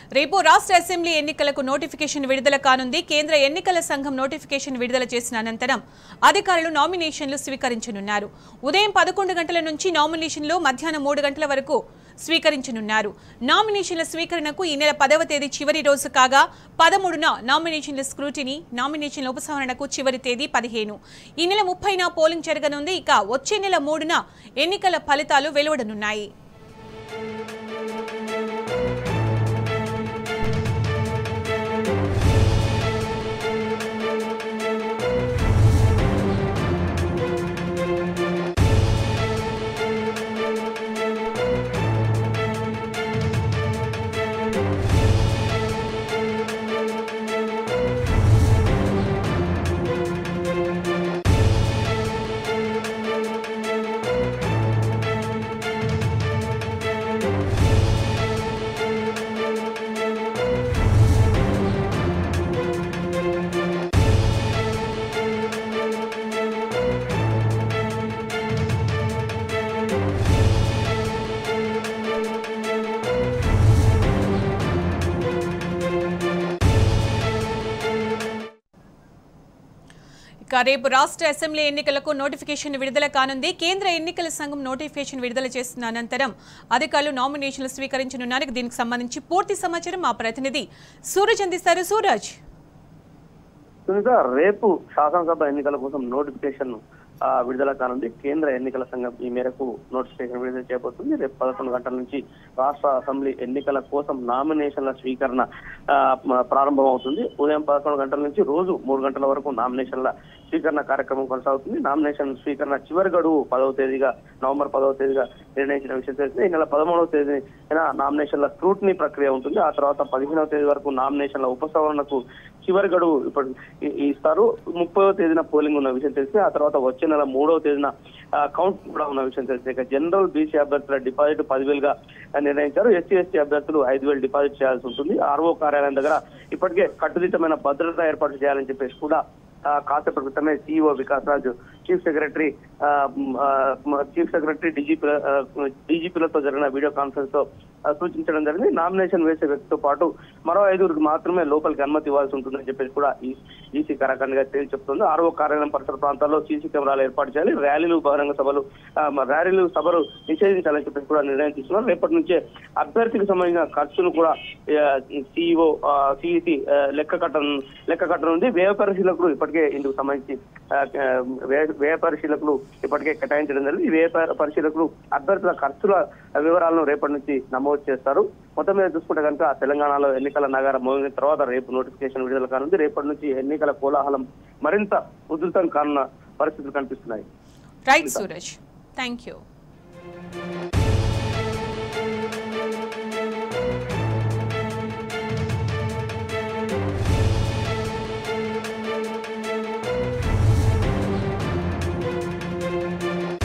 రేపు రాష్ట్ర అసెంబ్లీ ఎన్నికలకు నోటిఫికేషన్ విడుదల కానుంది కేంద్ర ఎన్నికల సంఘం నోటిఫికేషన్ విడుదల చేసిన అనంతరం అధికారులు నామినేషన్లు స్వీకరించనున్నారు ఉదయం పదకొండు గంటల నుంచి నామినేషన్లు మధ్యాహ్నం మూడు గంటల వరకు స్వీకరించనున్నారు నామినేషన్ల స్వీకరణకు ఈ నెల పదవ తేదీ చివరి రోజు కాగా పదమూడున నామినేషన్ల స్క్రూటినీ నామినేషన్ల ఉపసంహరణకు చివరి తేదీ పదిహేను ఈ నెల ముప్పైన పోలింగ్ జరగనుంది ఇక వచ్చే నెల మూడున ఎన్నికల ఫలితాలు వెలువడనున్నాయి ఇక రేపు రాష్ట్ర అసెంబ్లీ ఎన్నికలకు నోటిఫికేషన్ విడుదల కానుంది కేంద్ర ఎన్నికల సంఘం నోటిఫికేషన్ విడుదల చేసిన అనంతరం అధికారులు నామినేషన్లు స్వీకరించనున్నారు దీనికి సంబంధించి పూర్తి సమాచారం మా ప్రతినిధి సూరజ్ అందిస్తారు సూరజ్ సునీత రేపు శాసనసభ ఎన్నికల కోసం నోటిఫికేషన్ ఆ, విడుదల కానుంది కేంద్ర ఎన్నికల సంఘం ఈ మేరకు నోటిఫికేషన్ విడుదల చేయబోతుంది రేపు పదకొండు గంటల నుంచి రాష్ట్ర అసెంబ్లీ ఎన్నికల కోసం నామినేషన్ల స్వీకరణ ఆ, మ- ప్రారంభం అవుతుంది ఉదయం పదకొండు గంటల నుంచి రోజు మూడు గంటల వరకు నామినేషన్ల స్వీకరణ కార్యక్రమం కొనసాగుతుంది నామినేషన్ స్వీకరణ చివరి గడువు పదవ తేదీగా నవంబర్ పదవ తేదీగా నిర్ణయించిన విషయం తెలిసింది ఈ నెల పదమూడవ తేదీన నామినేషన్ల స్క్రూటినీ ప్రక్రియ ఉంటుంది ఆ తర్వాత పదిహేనవ తేదీ వరకు నామినేషన్ల ఉపసంహరణకు చివరి గడువు ఇప్పుడు ఇ- ఇస్తారు ముప్పైవ తేదీన పోలింగ్ ఉన్న విషయం తెలిసి ఆ తర్వాత వచ్చే నెల మూడవ తేదీన ఆ, కౌంట్ కూడా ఉన్న విషయం తెలిసి ఇక జనరల్ బీసీ అభ్యర్థుల డిపాజిట్ పదివేలుగా నిర్ణయించారు ఎస్సీ ఎస్టీ అభ్యర్థులు ఐదు వేలు డిపాజిట్ చేయాల్సి ఉంటుంది ఆర్ఓ కార్యాలయం దగ్గర ఇప్పటికే కట్టుదిట్టమైన భద్రత ఏర్పాటు చేయాలని చెప్పేసి కూడా ఆ, కాసేపటి క్రితమే CEO Vikas Raju chief secretary ఆ, మ్, ఆ, మ- చీఫ్ సెక్రటరీ డీజీపీ డీజీపీలతో జరిగిన వీడియో కాన్ఫరెన్స్ తో ఆ, సూచించడం జరిగింది నామినేషన్ వేసే వ్యక్తితో పాటు మరో ఐదుగురికి మాత్రమే లోపలికి అనుమతి ఇవ్వాల్సి ఉంటుందని చెప్పేసి కూడా ఈ ఈసీ కరాఖండ్ గా తేల్చి చెప్తుంది ఆర్ఓ కార్యాలయం పరిసర ప్రాంతాల్లో సీసీ కెమెరాలు ఏర్పాటు చేయాలి ర్యాలీలు బహిరంగ సభలు ఆ, మ- ర్యాలీలు సభలు నిషేధించాలని చెప్పేసి కూడా నిర్ణయం తీసుకున్నారు రేపటి నుంచే అభ్యర్థికి సంబంధించిన ఖర్చులు కూడా సిఇఓ సిఇసి లెక్క కట్ట లెక్క కట్టనుంది వ్యయ పరిశీలకులు ఇప్పటికే ఇందుకు సంబంధించి ఆ, ఆ, వ్యయ- వ్యయ పరిశీలకులు ఇప్పటికే కేటాయించడం జరిగింది ఈ వ్యయ ప- పరిశీలకులు అభ్యర్థుల ఖర్చుల వివరాలను రేపటి నుంచి నమోదు చేస్తారు మొత్తం మీద చూసుకుంటే కనుక తెలంగాణలో ఎన్నికల నగరం మోగిన తర్వాత రేపు నోటిఫికేషన్ విడుదల కానుంది రేపటి నుంచి ఎన్నికల కోలాహలం మరింత ఉధృతం కానున్న పరిస్థితులు కనిపిస్తున్నాయి రైట్ సూరజ్ థ్యాంక్ యూ